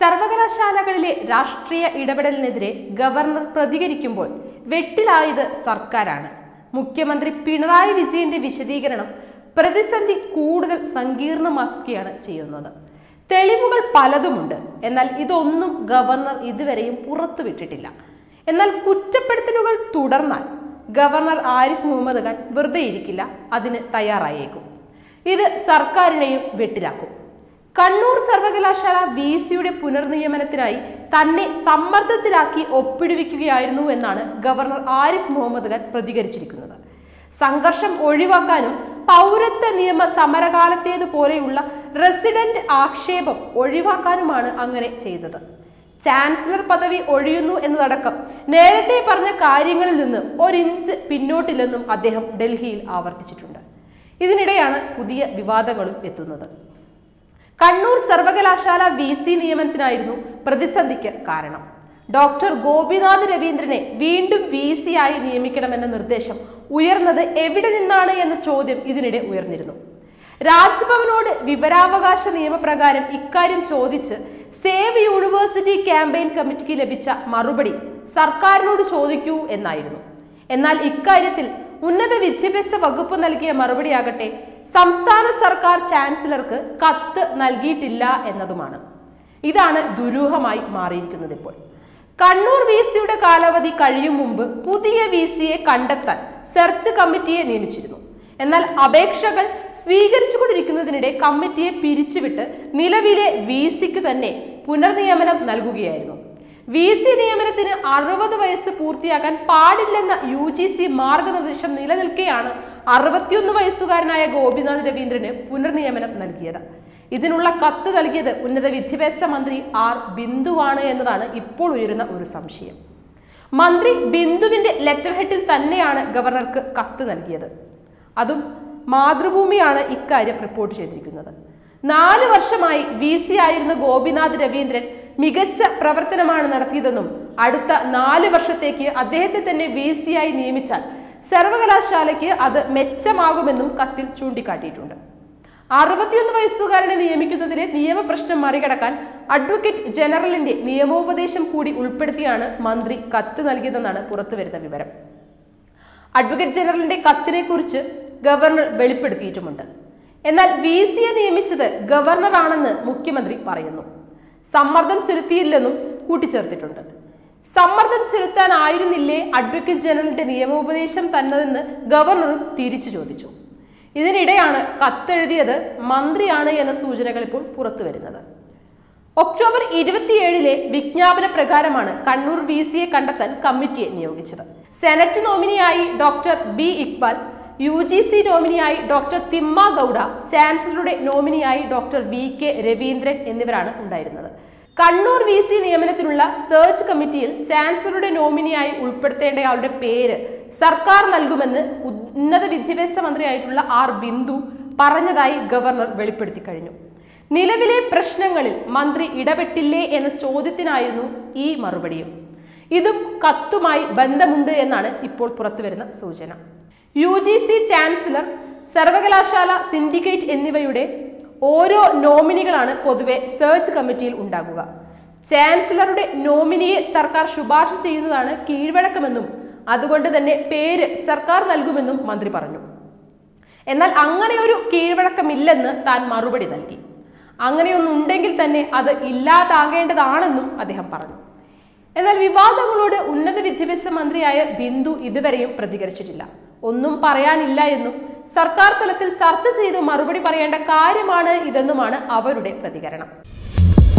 സർവകലാശാലകളിലെ രാഷ്ട്രീയ ഇടപെടലിനെതിരെ ഗവർണർ പ്രതികരിക്കുമ്പോൾ വെട്ടിലായത് സർക്കാരാണ് മുഖ്യമന്ത്രി പിണറായി വിജയന്റെ വിശദീകരണം പ്രതിസന്ധി കൂടുതൽ സങ്കീർണമാക്കുകയാണ് ചെയ്യുന്നത് തെളിവുകൾ പലതുമുണ്ട് എന്നാൽ ഇതൊന്നും ഗവർണർ ഇതുവരെയും പുറത്തുവിട്ടിട്ടില്ല എന്നാൽ കുറ്റപ്പെടുത്തലുകൾ തുടർന്നാൽ ഗവർണർ ആരിഫ് മുഹമ്മദ് ഖാൻ വെറുതെ ഇരിക്കില്ല അതിന് തയ്യാറായേക്കും ഇത് സർക്കാരിനെയും വെട്ടിലാക്കും കണ്ണൂർ സർവകലാശാല വി സിയുടെ പുനർനിയമനത്തിനായി തന്നെ സമ്മർദ്ദത്തിലാക്കി ഒപ്പിടുവിക്കുകയായിരുന്നു എന്നാണ് ഗവർണർ ആരിഫ് മുഹമ്മദ് ഖാൻ പ്രതികരിച്ചിരിക്കുന്നത് സംഘർഷം ഒഴിവാക്കാനും പൗരത്വ നിയമ സമരകാലത്തേതുപോലെയുള്ള റെസിഡന്റ് ആക്ഷേപം ഒഴിവാക്കാനുമാണ് അങ്ങനെ ചെയ്തത് ചാൻസലർ പദവി ഒഴിയുന്നു എന്നതടക്കം നേരത്തെ പറഞ്ഞ കാര്യങ്ങളിൽ നിന്ന് ഒരിഞ്ച് പിന്നോട്ടില്ലെന്നും അദ്ദേഹം ഡൽഹിയിൽ ആവർത്തിച്ചിട്ടുണ്ട് ഇതിനിടെയാണ് പുതിയ വിവാദങ്ങളും എത്തുന്നത് കണ്ണൂർ സർവകലാശാല വി സി നിയമനത്തിനായിരുന്നു പ്രതിസന്ധിക്ക് കാരണം ഡോക്ടർ ഗോപിനാഥ് രവീന്ദ്രനെ വീണ്ടും വി സി ആയി നിയമിക്കണമെന്ന നിർദ്ദേശം ഉയർന്നത് എവിടെ നിന്നാണ് എന്ന ചോദ്യം ഇതിനിടെ ഉയർന്നിരുന്നു രാജ്ഭവനോട് വിവരാവകാശ നിയമപ്രകാരം ഇക്കാര്യം ചോദിച്ച് സേവ് യൂണിവേഴ്സിറ്റി ക്യാമ്പയിൻ കമ്മിറ്റിക്ക് ലഭിച്ച മറുപടി സർക്കാരിനോട് ചോദിക്കൂ എന്നായിരുന്നു എന്നാൽ ഇക്കാര്യത്തിൽ ഉന്നത വിദ്യാഭ്യാസ വകുപ്പ് നൽകിയ മറുപടിയാകട്ടെ സംസ്ഥാന സർക്കാർ ചാൻസലർക്ക് കത്ത് നൽകിയിട്ടില്ല എന്നതുമാണ് ഇതാണ് ദുരൂഹമായി മാറിയിരിക്കുന്നത് ഇപ്പോൾ കണ്ണൂർ വി സിയുടെ കാലാവധി കഴിയും മുമ്പ് പുതിയ വി സിയെ കണ്ടെത്താൻ സെർച്ച് കമ്മിറ്റിയെ നിയമിച്ചിരുന്നു എന്നാൽ അപേക്ഷകൾ സ്വീകരിച്ചുകൊണ്ടിരിക്കുന്നതിനിടെ കമ്മിറ്റിയെ പിരിച്ചുവിട്ട് നിലവിലെ വി സിക്ക് തന്നെ പുനർനിയമനം നൽകുകയായിരുന്നു വി സി നിയമനത്തിന് അറുപത് വയസ്സ് പൂർത്തിയാക്കാൻ പാടില്ലെന്ന യു ജി സി മാർഗനിർദ്ദേശം നിലനിൽക്കെയാണ് അറുപത്തിയൊന്ന് വയസ്സുകാരനായ ഗോപിനാഥ് രവീന്ദ്രന് പുനർനിയമനം നൽകിയത് ഇതിനുള്ള കത്ത് നൽകിയത് ഉന്നത വിദ്യാഭ്യാസ മന്ത്രി ആർ ബിന്ദുവാണ് എന്നതാണ് ഇപ്പോൾ ഉയരുന്ന ഒരു സംശയം മന്ത്രി ബിന്ദുവിന്റെ ലെറ്റർ ഹെഡിൽ തന്നെയാണ് ഗവർണർക്ക് കത്ത് നൽകിയത് അതും മാതൃഭൂമിയാണ് ഇക്കാര്യം റിപ്പോർട്ട് ചെയ്തിരിക്കുന്നത് നാല് വർഷമായി വി സി ആയിരുന്ന ഗോപിനാഥ് രവീന്ദ്രൻ മികച്ച പ്രവർത്തനമാണ് നടത്തിയതെന്നും അടുത്ത നാല് വർഷത്തേക്ക് അദ്ദേഹത്തെ തന്നെ വി സി ആയി നിയമിച്ചാൽ സർവകലാശാലയ്ക്ക് അത് മെച്ചമാകുമെന്നും കത്തിൽ ചൂണ്ടിക്കാട്ടിയിട്ടുണ്ട് അറുപത്തിയൊന്ന് വയസ്സുകാരനെ നിയമിക്കുന്നതിലെ നിയമപ്രശ്നം മറികടക്കാൻ അഡ്വക്കേറ്റ് ജനറലിന്റെ നിയമോപദേശം കൂടി ഉൾപ്പെടുത്തിയാണ് മന്ത്രി കത്ത് നൽകിയതെന്നാണ് പുറത്തുവരുന്ന വിവരം അഡ്വക്കേറ്റ് ജനറലിന്റെ കത്തിനെ കുറിച്ച് ഗവർണർ വെളിപ്പെടുത്തിയിട്ടുമുണ്ട് എന്നാൽ വി സിയെ നിയമിച്ചത് ഗവർണറാണെന്ന് മുഖ്യമന്ത്രി പറയുന്നു സമ്മർദ്ദം ചെലുത്തിയില്ലെന്നും കൂട്ടിച്ചേർത്തിട്ടുണ്ട് സമ്മർദ്ദം ചെലുത്താനായിരുന്നില്ലേ അഡ്വക്കേറ്റ് ജനറലിന്റെ നിയമോപദേശം തന്നതെന്ന് ഗവർണറും തിരിച്ചു ചോദിച്ചു ഇതിനിടെയാണ് കത്തെഴുതിയത് മന്ത്രിയാണ് എന്ന സൂചനകൾ ഇപ്പോൾ പുറത്തു വരുന്നത് ഒക്ടോബർ ഇരുപത്തിയേഴിലെ വിജ്ഞാപന പ്രകാരമാണ് കണ്ണൂർ വി സിയെ കണ്ടെത്താൻ കമ്മിറ്റിയെ നിയോഗിച്ചത് സെനറ്റ് നോമിനിയായി doctor B Iqbal U G C നോമിനിയായി ഡോക്ടർ തിമ്മ ഗൌഡ ചാൻസലറുടെ നോമിനിയായി ഡോക്ടർ വി കെ രവീന്ദ്രൻ എന്നിവരാണ് ഉണ്ടായിരുന്നത് കണ്ണൂർ വി സി നിയമനത്തിനുള്ള സെർച്ച് കമ്മിറ്റിയിൽ ചാൻസലറുടെ നോമിനിയായി ഉൾപ്പെടുത്തേണ്ടയാളുടെ പേര് സർക്കാർ നൽകുമെന്ന് ഉന്നത വിദ്യാഭ്യാസ മന്ത്രിയായിട്ടുള്ള ആർ ബിന്ദു പറഞ്ഞതായി ഗവർണർ വെളിപ്പെടുത്തി കഴിഞ്ഞു നിലവിലെ പ്രശ്നങ്ങളിൽ മന്ത്രി ഇടപെട്ടില്ലേ എന്ന ചോദ്യത്തിനായിരുന്നു ഈ മറുപടിയും ഇതും കത്തുമായി ബന്ധമുണ്ട് എന്നാണ് ഇപ്പോൾ പുറത്തുവരുന്ന സൂചന യു ജി സി ചാൻസലർ സർവകലാശാല സിൻഡിക്കേറ്റ് എന്നിവയുടെ ഓരോ നോമിനികളാണ് പൊതുവെ സെർച്ച് കമ്മിറ്റിയിൽ ഉണ്ടാകുക ചാൻസലറുടെ നോമിനിയെ സർക്കാർ ശുപാർശ ചെയ്യുന്നതാണ് കീഴ്വഴക്കമെന്നും അതുകൊണ്ട് തന്നെ പേര് സർക്കാർ നൽകുമെന്നും മന്ത്രി പറഞ്ഞു എന്നാൽ അങ്ങനെ ഒരു കീഴ്വഴക്കമില്ലെന്ന് താൻ മറുപടി നൽകി അങ്ങനെയൊന്നുണ്ടെങ്കിൽ തന്നെ അത് ഇല്ലാതാകേണ്ടതാണെന്നും അദ്ദേഹം പറഞ്ഞു എന്നാൽ വിവാദങ്ങളോട് ഉന്നത വിദ്യാഭ്യാസ മന്ത്രിയായ ബിന്ദു ഇതുവരെയും പ്രതികരിച്ചിട്ടില്ല ഒന്നും പറയാനില്ല എന്നും സർക്കാർ തലത്തിൽ ചർച്ച ചെയ്ത് മറുപടി പറയേണ്ട കാര്യമാണ് ഇതെന്നുമാണ് അവരുടെ പ്രതികരണം